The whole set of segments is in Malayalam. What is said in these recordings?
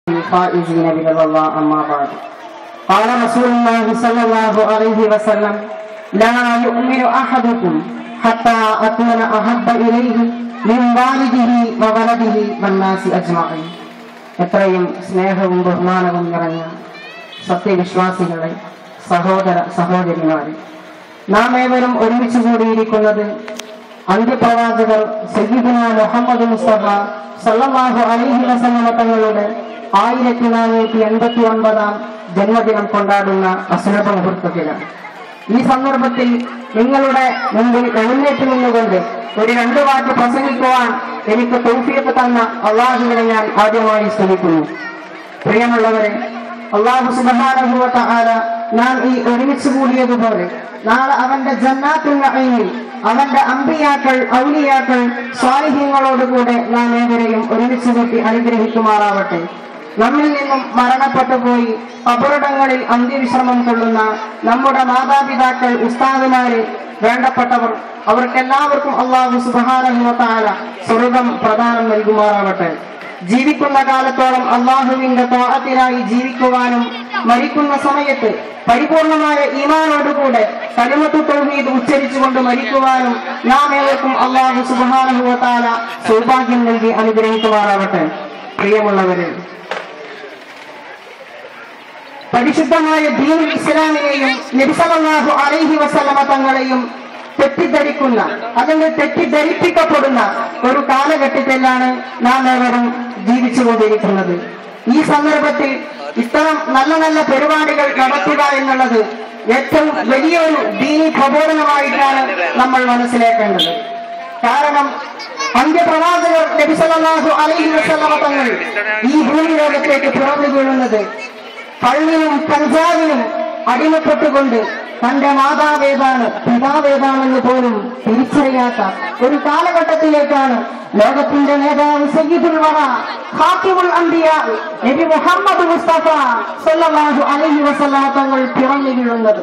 الفائزين برضا الله أما بعد قال رسول الله صلى الله عليه وسلم لا يؤمن أحدكم حتى أكون أحب إليه من والده وولده والناس أجمعين എത്രയും സ്നേഹവും ബഹുമാനവും നിറഞ്ഞ സത്യവിശ്വാസികളെ സഹോദര സഹോദരിമാരെ നാം ഏവരും ഒരുമിച്ച് കൂടിയിരിക്കുന്നത് അന്ത്യപ്രവാചകർ സയ്യിദുന മുഹമ്മദ് മുസ്തഫ സല്ലല്ലാഹു അലൈഹി വസല്ലമ തങ്ങളുടെ ആയിരത്തി നാനൂറ്റി എൺപത്തി ഒൻപതാം ജന്മദിനം കൊണ്ടാടുന്ന അസുലഭ മുഹൂർത്തത്തിലാണ് ഈ സന്ദർഭത്തിൽ നിങ്ങളുടെ മുമ്പിൽ എഴുന്നേറ്റ് നിന്നുകൊണ്ട് ഒരു രണ്ടു വാക്ക് പ്രസംഗിക്കുവാൻ എനിക്ക് തൗഫീഖ് തന്ന അള്ളാഹുവിനെ ഞാൻ ആദ്യമായി ശ്രമിക്കുന്നു പ്രിയമുള്ളവരെ അള്ളാഹു സുബാനുഭവത്ത ആര നാം ഈ ഒരുമിച്ച് കൂടിയതുപോലെ നാളെ അവന്റെ ജന്നാത്തുൽ നഈമിൽ അവന്റെ അമ്പിയാക്കൾ ഔലിയാക്കൾ സ്വാലിഹ്യങ്ങളോടുകൂടെ നാം ഏവരെയും ഒരുമിച്ച് കൂട്ടി അനുഗ്രഹിക്കുമാറാവട്ടെ നമ്മിൽ നിന്നും മരണപ്പെട്ടു പോയി അപകടങ്ങളിൽ അന്ത്യവിശ്രമം കൊള്ളുന്ന നമ്മുടെ മാതാപിതാക്കൾ ഉസ്താദുമാര് വേണ്ടപ്പെട്ടവർ അവർക്കെല്ലാവർക്കും അള്ളാഹു സുബാനുഭവത്താല സ്വർഗം പ്രദാനം നൽകുമാറാവട്ടെ ജീവിക്കുന്ന കാലത്തോളം അള്ളാഹുവിന്റെ തോഹത്തിനായി ജീവിക്കുവാനും മരിക്കുന്ന സമയത്ത് പരിപൂർണമായ ഈമാനോടുകൂടെ കലിമത്തു തൗഹീദ് ഉച്ചരിച്ചുകൊണ്ട് മരിക്കുവാനും നാം ഏവർക്കും അള്ളാഹു സുബാനുഭവത്താല സൗഭാഗ്യം നൽകി അനുഗ്രഹിക്കുമാറാവട്ടെ പ്രിയമുള്ളവരെ പരിശുദ്ധമായ ദീനുൽ ഇസ്ലാമിനെയും നബിസലാഹു അലൈഹി വസല്ലമ തങ്ങളെയും തെറ്റിദ്ധരിക്കുന്ന അല്ലെങ്കിൽ തെറ്റിദ്ധരിപ്പിക്കപ്പെടുന്ന ഒരു കാലഘട്ടത്തിലാണ് നാം ഏവരും ജീവിച്ചുകൊണ്ടിരിക്കുന്നത് ഈ സന്ദർഭത്തിൽ ഇത്തരം നല്ല നല്ല പരിപാടികൾ നടത്തുക എന്നുള്ളത് ഏറ്റവും വലിയൊരു ദീനി പ്രബോധനമായിട്ടാണ് നമ്മൾ മനസ്സിലാക്കേണ്ടത് കാരണം അന്ത്യപ്രവാചകർ നബിസലാഹു അലൈഹി വസല്ലമ തങ്ങൾ ഈ ഭൂമി ലോകത്തേക്ക് പിറന്നു വീഴുന്നത് കള്ളിനും കഞ്ചാവിനും അടിമപ്പെട്ടുകൊണ്ട് തന്റെ മാതാവേതാണ് പിതാവേതാണെന്ന് പോലും തിരിച്ചറിയാത്ത ഒരു കാലഘട്ടത്തിലേക്കാണ് ലോകത്തിന്റെ നേതാവ് സയ്യിദുൽ വറ ഖാത്തിമുൽ അംബിയ നബി മുഹമ്മദ് മുസ്തഫ സല്ലല്ലാഹു അലൈഹി വസല്ലമ തങ്ങൾ പിറന്നു വീഴുന്നത്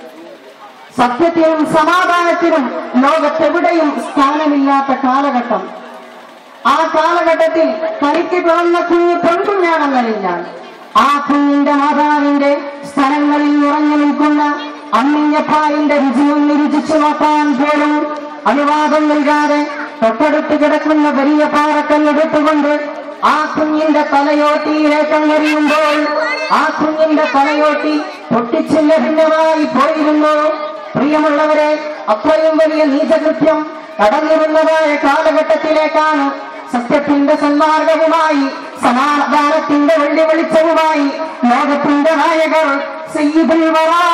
സത്യത്തിനും സമാധാനത്തിനും ലോകത്തെവിടെയും സ്ഥാനമില്ലാത്ത കാലഘട്ടം ആ കാലഘട്ടത്തിൽ തനിക്ക് പിറന്ന കുഞ്ഞ് പെൺകുഞ്ഞാണെന്നറിഞ്ഞാൽ ആ കുഞ്ഞിന്റെ മാതാവിന്റെ സ്ഥലങ്ങളിൽ ഉറങ്ങി നിൽക്കുന്ന അമ്മിഞ്ഞപ്പാലിന്റെ രുചിയൊന്ന് രുചിച്ചു നോക്കാൻ പോലും അനുവാദം നൽകാതെ തൊട്ടടുത്ത് കിടക്കുന്ന വലിയ പാറക്കല്ലെടുത്തുകൊണ്ട് ആ കുഞ്ഞിന്റെ തലയോട്ടിയിലേക്ക് അങ്ങെറിയുമ്പോൾ ആ കുഞ്ഞിന്റെ തലയോട്ടി പൊട്ടിച്ചില്ല ഭിന്നമായി പോയിരുന്നു പ്രിയമുള്ളവരെ അത്രയും വലിയ നീചകൃത്യം കടന്നിരുന്നതായ കാലഘട്ടത്തിലേക്കാണ് സത്യത്തിന്റെ സന്മാർഗവുമായി സമാധാനത്തിന്റെ വെള്ളി വെളിച്ചവുമായി ലോകത്തിന്റെ നായകർ സയ്യിദുൽ വറാ,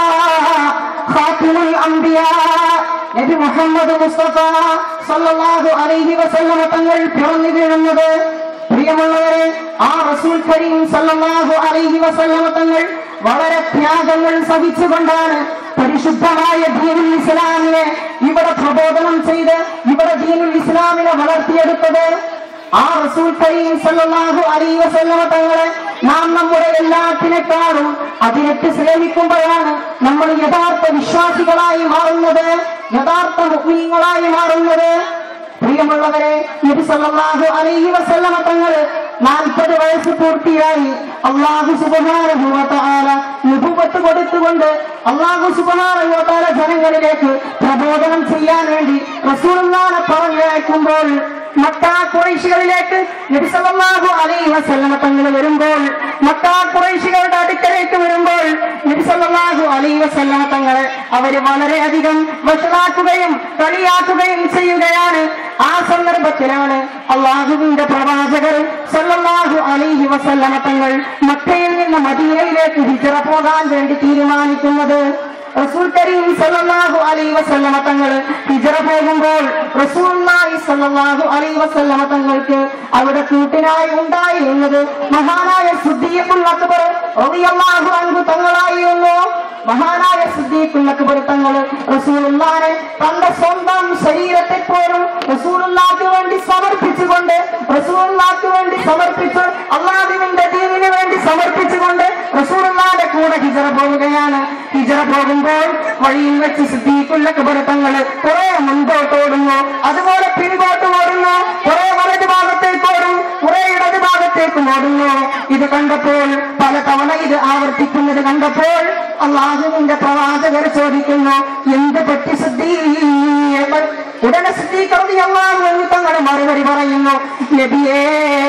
ഖാത്തിമുൽ അംബിയാ, നബി മുഹമ്മദ് മുസ്തഫ സല്ലല്ലാഹു അലൈഹി വസല്ലമ തങ്ങൾ പിറന്നു വീഴുന്നത് പ്രിയമുള്ളവരെ ആ റസൂൽ കരീം സല്ലല്ലാഹു അലൈഹി വസല്ലമ തങ്ങൾ വളരെ ത്യാഗങ്ങൾ സഹിച്ചുകൊണ്ടാണ് പരിശുദ്ധമായ ദീനുൽ ഇസ്ലാമിനെ ഇവിടെ പ്രബോധനം ചെയ്ത് ഇവിടെ ദീനുൽ ഇസ്ലാമിനെ വളർത്തിയെടുത്തത് ആ റസൂൽ കരീം സല്ലല്ലാഹു അലൈഹി വസല്ലമ തങ്ങളെ നാം നമ്മുടെ എല്ലാത്തിനേക്കാളും അതിനെട്ട് സ്നേഹിക്കുമ്പോഴാണ് നമ്മൾ യഥാർത്ഥ വിശ്വാസികളായി മാറുന്നത് യഥാർത്ഥ മുഗ്നീങ്ങളായി മാറുന്നത് പ്രിയമുള്ളവരെ നബി സല്ലല്ലാഹു അലൈഹി വസല്ലമ തങ്ങൾ നാൽപ്പത് വയസ്സ് പൂർത്തിയായി അള്ളാഹു സുബ്ഹാനഹു വ തആല നുബുവത്ത് കൊടുത്തുകൊണ്ട് അള്ളാഹു സുബ്ഹാനഹു വ തആല ജനങ്ങളിലേക്ക് പ്രബോധനം ചെയ്യാൻ വേണ്ടി റസൂലുള്ളാഹിനെ പറഞ്ഞയക്കുമ്പോൾ മക്കാ കുറൈശികളിലേക്ക് നബി സല്ലല്ലാഹു അലൈഹി വസല്ലമ തങ്ങൾ വരുമ്പോൾ മക്കാ കുറൈശികളുടെ അടുക്കലേക്ക് വരുമ്പോൾ നബി സല്ലല്ലാഹു അലൈഹി വസല്ലമ തങ്ങളെ അവര് വളരെയധികം വഷളാക്കുകയും കളിയാക്കുകയും ചെയ്യുകയാണ് ആ സന്ദർഭത്തിലാണ് അള്ളാഹുവിന്റെ പ്രവാചകർ സല്ലല്ലാഹു അലൈഹി വസല്ലമ തങ്ങൾ മക്കയിൽ നിന്ന് മദീനയിലേക്ക് ഹിജറ പോകാൻ വേണ്ടി തീരുമാനിക്കുന്നത് റസൂൽ കരീം സല്ലല്ലാഹു അലൈഹി വസല്ലമ തങ്ങൾ ഹിജറ പോകുമ്പോൾ റസൂലുള്ളാഹി സല്ലല്ലാഹു അലൈഹി വസല്ലമ തങ്ങൾക്ക് അവിടെ കൂട്ടിനായി ഉണ്ടായിരുന്നത് മഹാനായ സിദ്ദീഖുൽ അക്ബർ റളിയല്ലാഹു അൻഹു തങ്ങളായിരുന്നു മഹാനായ സിദ്ദീഖുൽ അക്ബർ തങ്ങൾ റസൂലുള്ളാഹിനെ തന്റെ സ്വന്തം ശരീരത്തെ പോലും റസൂലുള്ളാഹിക്ക് വേണ്ടി സമർപ്പിച്ചുകൊണ്ട് റസൂലുള്ളാഹിക്ക് വേണ്ടി സമർപ്പിച്ച് അള്ളാഹുവിന്റെ ദീനിന് വേണ്ടി സമർപ്പിച്ചുകൊണ്ട് റസൂലുള്ളാഹിന്റെ കൂടെ ഹിജറ പോവുകയാണ് ഹിജറ പോകുമ്പോൾ വഴിയിൽ വെച്ച് സിദ്ദീഖുൽ അക്ബർ തങ്ങൾ കുറെ മുൻപോട്ട് ഓടുന്നു അതുപോലെ പിൻപോട്ട് ഓടുന്നു കുറെ വലതു ഭാഗത്തേക്ക് ഓടും കുറെ ഇടതു ഭാഗത്തേക്കും ഓടുന്നു ഇത് കണ്ടപ്പോൾ പല തവണ ഇത് ആവർത്തിക്കുന്നത് കണ്ടപ്പോൾ അള്ളാഹുവിന്റെ പ്രവാചകർ ചോദിക്കുന്നു എന്ത് പറ്റി സിദ്ധീകൾ ഉടനെ സിദ്ധീകർത്തി അള്ളാഹു തങ്ങൾ മറുപടി പറയുന്നു നബിയേ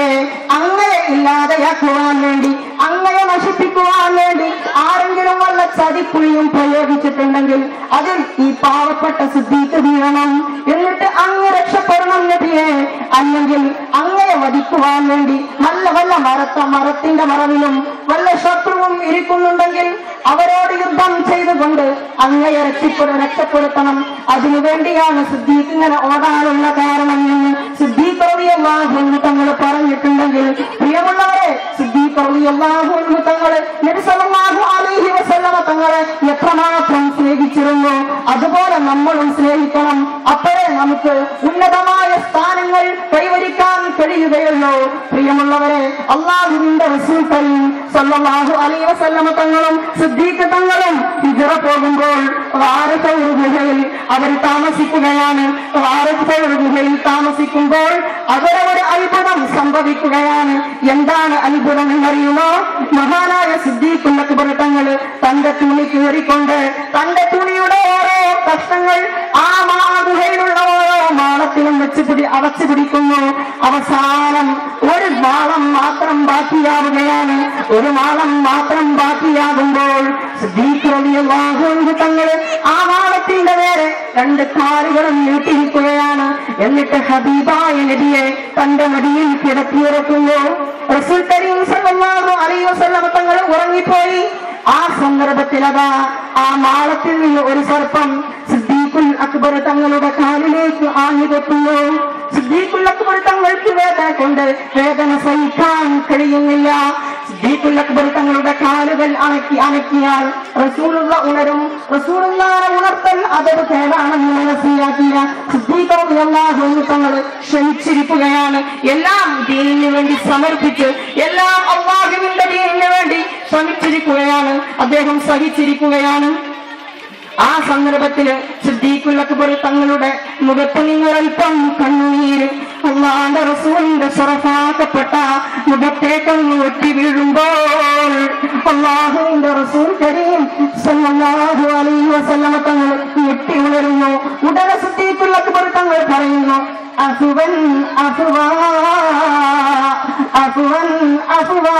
അങ്ങനെ ഇല്ലാതെയാക്കുവാൻ വേണ്ടി അങ്ങനെ നശിപ്പിക്കുവാൻ വേണ്ടി ആരെങ്കിലും വല്ല ചതിക്കുഴിയും പ്രയോഗിച്ചിട്ടുണ്ടെങ്കിൽ അതിൽ ഈ പാവപ്പെട്ട സിദ്ധീക്ക് വീഴണം എന്നിട്ട് അങ്ങ് രക്ഷപ്പെടണം നബിയെ അല്ലെങ്കിൽ അങ്ങനെ വധിക്കുവാൻ വേണ്ടി നല്ല വല്ല മരത്ത മരത്തിന്റെ മറവിലും വല്ല ശത്രുവും ഇരിക്കുന്നുണ്ടെങ്കിൽ അവരോട് യുദ്ധം ചെയ്തുകൊണ്ട് അങ്ങയെ രക്ഷപ്പെടു രക്ഷപ്പെടുത്തണം അതിനുവേണ്ടിയാണ് സിദ്ദീഖ് ഇങ്ങനെ ഓടാനുള്ള കാരണം എന്ന് സിദ്ദീഖ് റളിയല്ലാഹു തങ്ങൾ പറഞ്ഞിട്ടുണ്ടെങ്കിൽ പ്രിയമുള്ളവരെ സിദ്ദീഖ് റളിയല്ലാഹു തങ്ങൾ നബി സല്ലല്ലാഹു അലൈഹി വസല്ലമ തങ്ങളെ എത്രമാത്രം സ്നേഹിച്ചിരുന്നു അതുപോലെ നമ്മളും സ്നേഹിക്കണം അപ്പോഴേ നമുക്ക് ഉന്നതമായ സ്ഥാനങ്ങൾ കൈവരിക്കാൻ കഴിയുകയുള്ളൂ പ്രിയമുള്ളവരെ അള്ളാഹുവിന്റെ റസൂൽ കരീം സല്ലല്ലാഹു അലൈഹി വസല്ലമ തങ്ങളും സിദ്ദീഖ് തങ്ങളും ഹിജറ പോകുമ്പോൾ വാരസൗർ ഗുഹയിൽ അവർ താമസിക്കുകയാണ് വാരസൗർ ഗുഹയിൽ താമസിക്കുമ്പോൾ അവിടെ ഒരു അത്ഭുതം സംഭവിക്കുകയാണ് എന്താണ് അത്ഭുതം എന്നറിയുമോ മഹാനായ സിദ്ദീഖുൽ അക്ബർ തങ്ങൾ തന്റെ തുണി കീറിക്കൊണ്ട് തന്റെ തുണിയുടെ ഓരോ കഷ്ണങ്ങൾ ആ മാ ഗുഹയിലുള്ള ഓരോ മാളത്തിലും വെച്ച് പിടി അടച്ചു പിടിക്കുന്നു അവസാനം ഒരു മാളം മാത്രം ബാക്കിയാവുകയാണ് ഒരു മാളം മാത്രം ബാക്കിയാകുമ്പോൾ സിദ്ദീഖ് റളിയല്ലാഹു അൻഹു തങ്ങൾ ആ മാളത്തിന്റെ നേരെ രണ്ട് കാലുകളും നീട്ടിയിരിക്കുകയാണ് എന്നിട്ട് ഹബീബായ നബിയെ തന്റെ മടിയിൽ കിടത്തിയിറക്കുന്നു റസൂൽ കരീം സല്ലല്ലാഹു അലൈഹി വസല്ലം തങ്ങൾ ഉറങ്ങിപ്പോയി ആ സന്ദർഭത്തിൽ അതാ ആ മാളത്തിൽ നിന്ന് ഒരു സർപ്പം സിദ്ദീഖുൽ അക്ബർ തങ്ങളുടെ കാലിലേക്ക് ആഞ്ഞുകൊത്തുന്നു സിദ്ദീഖുൽ അക്ബർ തങ്ങൾക്ക് വേദന കൊണ്ട് വേദന സഹിക്കാൻ കഴിയുന്നില്ല സിദ്ദീഖുൽ അക്ബർ തങ്ങളുടെ കാലുകൾ അണക്കി അണക്കിയാൽ റസൂലുള്ള ഉണരും റസൂലുള്ള ഉണർത്തൽ അതൊരു കേടാണെന്ന് മനസ്സിലാക്കിയ സിദ്ദീഖ് റളിയല്ലാഹു അൻഹു തങ്ങൾ ക്ഷമിച്ചിരിക്കുകയാണ് എല്ലാം ദീനിന് വേണ്ടി സമർപ്പിച്ച് എല്ലാം അള്ളാഹുവിന്റെ ദീനിന് വേണ്ടി ശ്രമിച്ചിരിക്കുകയാണ് അദ്ദേഹം സഹിച്ചിരിക്കുകയാണ് ആ സന്ദർഭത്തില് സിദ്ദീഖുൽ അക്ബർ തങ്ങളുടെ മുഖത്ത് നിങ്ങളൽപ്പം കണ്ണുനീര് അള്ളാന്റെ റസൂലിന്റെ സ്വറഫാക്കപ്പെട്ട മുഖത്തേക്കൊന്ന് ഒറ്റി വീഴുമ്പോൾ അള്ളാഹുവിന്റെ റസൂൽ കരീം സല്ലല്ലാഹു അലൈഹി വസല്ലമ തങ്ങൾ ഞെട്ടി ഉണരുന്നു ഉടനെ സിദ്ദീഖുൽ അക്ബർ തങ്ങൾ പറയുന്നു അസുവൻ അസുവാ അസുവൻ അസുവാ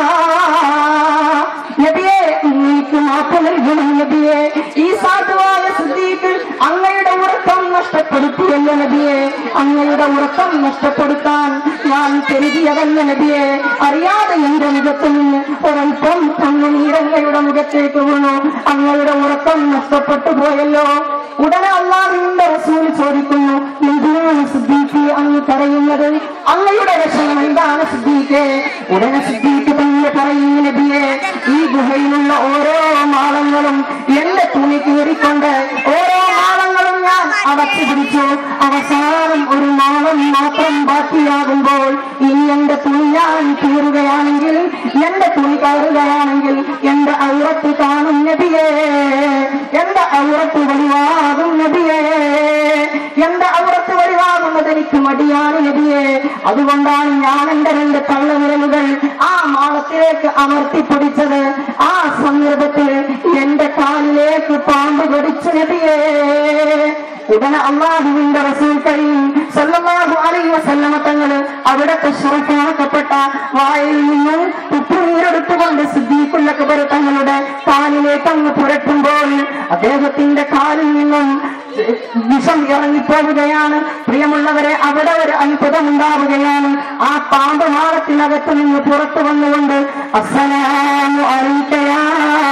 നബിയെ നീക്ക് മാപ്പ് നൽകണം നബിയെ ഈ സാധുവായ സിദ്ദീഖ് അങ്ങയുടെ ഉറക്കം നഷ്ടപ്പെടുത്തിയല്ല നബിയെ അങ്ങയുടെ ഉറക്കം നഷ്ടപ്പെടുത്താൻ ഞാൻ കരുതിയതല്ല നബിയെ അറിയാതെ എന്റെ മുഖത്ത് നിന്ന് ഒരൽപ്പം കണ്ണുനീരങ്ങയുടെ മുഖത്തേക്ക് വീണു അങ്ങയുടെ ഉറക്കം നഷ്ടപ്പെട്ടു പോയല്ലോ ഉടനെ അള്ളാഹുവിന്റെ റസൂൽ ചോദിക്കുന്നു എന്തിനാണ് സിദ്ദീഖ് അങ്ങ് പറയുന്നത് അങ്ങയുടെ ലക്ഷണം എന്താണ് സിദ്ദീഖ് ഉടനെ സിദ്ദീഖ് തന്നെ പറയുന്നു നബിയെ ഈ ഗുഹയിലുള്ള ഓരോ മാളങ്ങളും എന്റെ തുണി കീറിക്കൊണ്ട് ഓരോ മാളങ്ങളും ഞാൻ അടച്ചു പിടിച്ചു അവസാനം ഒരു മാളം മാത്രം ബാക്കിയാകുമ്പോൾ ഇനി എന്റെ തുണി ഞാൻ കീറുകയാണെങ്കിൽ എന്റെ തുണി കയറുകയാണെങ്കിൽ എന്റെ ഔറത്ത് കാണും നബിയേ എന്റെ ഔറത്ത് വെളിവാകും നബിയേ എന്റെ ഔറത്ത് വെളിവാകുന്നത് എനിക്ക് മടിയാണ് നബിയെ അതുകൊണ്ടാണ് ഞാൻ എന്റെ രണ്ട് തള്ളവിരലുകൾ ആ മാളത്തിലേക്ക് അമർത്തിപ്പിടിച്ചത് ആ സന്ദർഭത്തിൽ എന്റെ കാലിലേക്ക് പാമ്പ് കടിച്ചു നബിയേ ഉടനെ അള്ളാഹുവിന്റെ റസൂൽ കഴിയും സല്ലല്ലാഹു അലൈഹി വസല്ലമ തങ്ങള് അവിടത്തെ ശ്രദ്ധയാക്കപ്പെട്ട വായിൽ നിന്നും തുപ്പുനീരെടുത്തുകൊണ്ട് സിദ്ദീഖുൽ അക്ബർ തങ്ങളുടെ കാലിലേക്ക് അങ്ങ് പുരട്ടുമ്പോൾ അദ്ദേഹത്തിന്റെ കാലിൽ നിന്നും വിഷം ഇറങ്ങിപ്പോവുകയാണ് പ്രിയമുള്ളവരെ അവിടെ ഒരു അത്ഭുതം ഉണ്ടാവുകയാണ് ആ പാമ്പ് മാളത്തിനകത്ത് നിന്ന് പുറത്തു വന്നുകൊണ്ട് അസ്സലാമു അലൈക്കയാ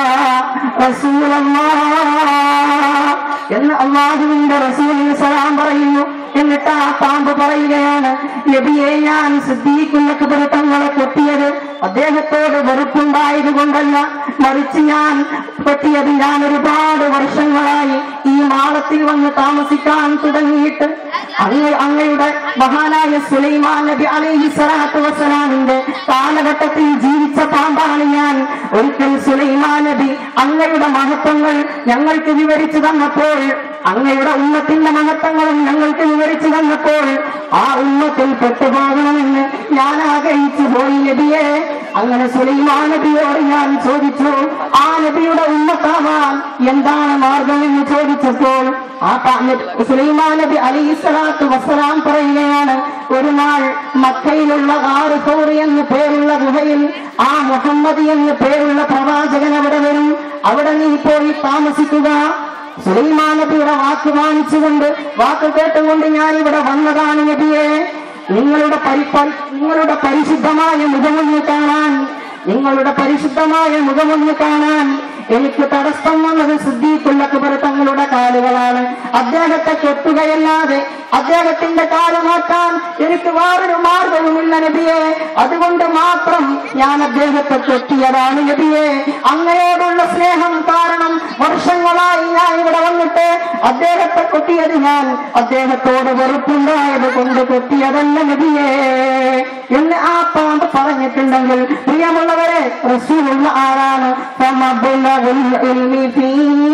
റസൂലല്ലാഹ് എന്ന് അള്ളാഹുവിന്റെ റസൂലിന് സലാം പറയുന്നു എന്നിട്ട് ആ പാമ്പ് പറയുകയാണ് നബിയെ ഞാൻ സിദ്ദീഖുൽ തങ്ങളെ കൊത്തിയത് അദ്ദേഹത്തോട് വെറുപ്പുണ്ടായത് കൊണ്ടല്ല മറിച്ച് ഞാൻ കൊത്തിയത് ഞാൻ ഒരുപാട് വർഷങ്ങളായി ഈ മാളത്തിൽ വന്ന് താമസിക്കാൻ തുടങ്ങിയിട്ട് അങ്ങ് അങ്ങയുടെ മഹാനായ സുലൈമാൻ നബി അലൈഹി സ്വലാത്തു വസ്സലാമിന്റെ കാലഘട്ടത്തിൽ ജീവിച്ച പാമ്പാണ് ഞാൻ ഒരിക്കൽ സുലൈമാൻ നബി അങ്ങയുടെ മഹത്വങ്ങൾ ഞങ്ങൾക്ക് വിവരിച്ചു തന്നപ്പോൾ അങ്ങയുടെ ഉമ്മത്തിന്റെ മഹത്വങ്ങളും ഞങ്ങൾക്ക് വിവരിച്ചു തന്നപ്പോൾ ആ ഉമ്മത്തിൽ പെട്ടുപോകണമെന്ന് ഞാൻ ആഗ്രഹിച്ചു പോയി നബിയെ അങ്ങനെ സുലൈമാൻ നബിയോട് ഞാൻ ചോദിച്ചു ആ നബിയുടെ ഉമ്മത്താവാൻ എന്താണ് മാർഗം എന്ന് ചോദിച്ചപ്പോൾ ആ പ- നബി- സുലൈമാൻ നബി അലൈഹി സ്വലാത്തു വസ്സലാം പറയുകയാണ് ഒരു നാൾ മക്കയിലുള്ള ആറ് സൗറി എന്ന് പേരുള്ള ഗുഹയിൽ ആ മുഹമ്മദ് എന്ന് പേരുള്ള പ്രവാചകൻ അവിടെ വരും അവിടെ നീ പോയി താമസിക്കുക സുലൈമാൻ നബിയുടെ വാക്ക് മാനിച്ചുകൊണ്ട് വാക്ക് കേട്ടുകൊണ്ട് ഞാൻ ഇവിടെ വന്നതാണ് നബിയെ നിങ്ങളുടെ പരിപ്പ നിങ്ങളുടെ പരിശുദ്ധമായ മുഖമൊന്ന് കാണാൻ നിങ്ങളുടെ പരിശുദ്ധമായ മുഖമൊന്ന് കാണാൻ എനിക്ക് തടസ്സം വന്നത് സിദ്ദീഖുൽ അക്ബർ തങ്ങളുടെ കാലുകളാണ് അദ്ദേഹത്തെ കെട്ടുകയല്ലാതെ അദ്ദേഹത്തിന്റെ കാല് മാറ്റാൻ എനിക്ക് വേറൊരു മാർഗവുമില്ല നബിയെ അതുകൊണ്ട് മാത്രം ഞാൻ അദ്ദേഹത്തെ കെട്ടിയതാണ് നബിയെ അങ്ങയോടുള്ള സ്നേഹം കാരണം വർഷങ്ങളായി ഞാൻ ഇവിടെ വന്നിട്ട് അദ്ദേഹത്തെ കൊട്ടിയത് ഞാൻ അദ്ദേഹത്തോട് വെറുപ്പുണ്ടായത് കൊണ്ട് കൊട്ടിയതല്ല നബിയെ എന്ന് ആ പാമ്പ് പറഞ്ഞിട്ടുണ്ടെങ്കിൽ പ്രിയമുള്ളവരെ റസൂലുള്ള ആരാണ് ഫമബ്ലഗുൽ ഇൽമി ഫീ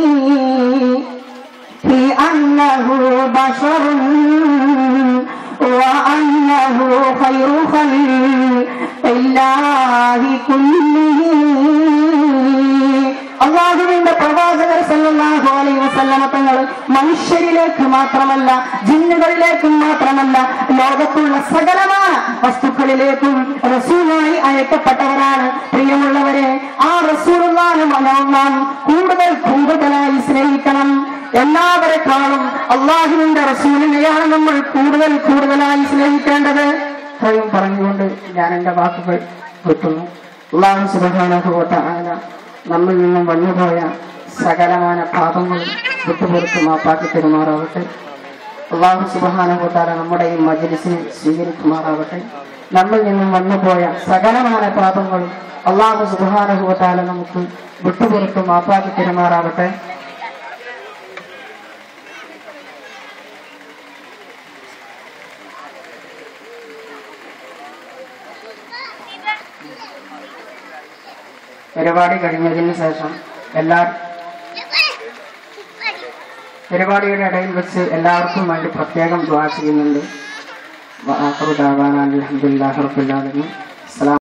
في أنه بشر وأنه خير خلق الله كله അള്ളാഹുവിന്റെ പ്രവാചകർ സല്ലല്ലാഹു അലൈഹി വസല്ലമ തങ്ങൾ മനുഷ്യരിലേക്ക് മാത്രമല്ല ജിന്നുകളിലേക്കും മാത്രമല്ല ലോകത്തുള്ള സകലമായ വസ്തുക്കളിലേക്കും റസൂലായി അയക്കപ്പെട്ടവരാണ് പ്രിയമുള്ളവരെ ആ റസൂലുള്ളാഹി നാം കൂടുതൽ കൂടുതലായി സ്നേഹിക്കണം എല്ലാവരെക്കാളും അള്ളാഹുവിന്റെ റസൂലിനെയാണ് നമ്മൾ കൂടുതൽ കൂടുതലായി സ്നേഹിക്കേണ്ടത് ഇത്രയും പറഞ്ഞുകൊണ്ട് ഞാൻ എന്റെ വാക്കുകൾ വെട്ടുന്നു അള്ളാഹു സുബാനുഭവത്തായ നമ്മിൽ നിന്നും വന്നുപോയ സകലമായ പാപങ്ങളും വിട്ടുപുറത്ത് മാപ്പാക്കി പെരുമാറാവട്ടെ അള്ളാഹു സുബാനുഭവത്താല നമ്മുടെ ഈ മജ്ലിസിനെ സ്വീകരിക്കുമാറാവട്ടെ നമ്മിൽ നിന്നും വന്നുപോയ സകലമായ പാപങ്ങളും അള്ളാഹു സുബാനുഭവത്താല നമുക്ക് വിട്ടുപുറത്ത് മാപ്പാക്കി പെരുമാറാവട്ടെ പരിപാടി കഴിഞ്ഞതിന് ശേഷം എല്ലാ പരിപാടിയുടെ ഇടയിൽ വെച്ച് എല്ലാവർക്കും വേണ്ടി പ്രത്യേകം ദ്വാ ചെയ്യുന്നുണ്ട് അലഹമുല്ലാ റബ്ബുല്ലാലമീൻ അസ്സലാം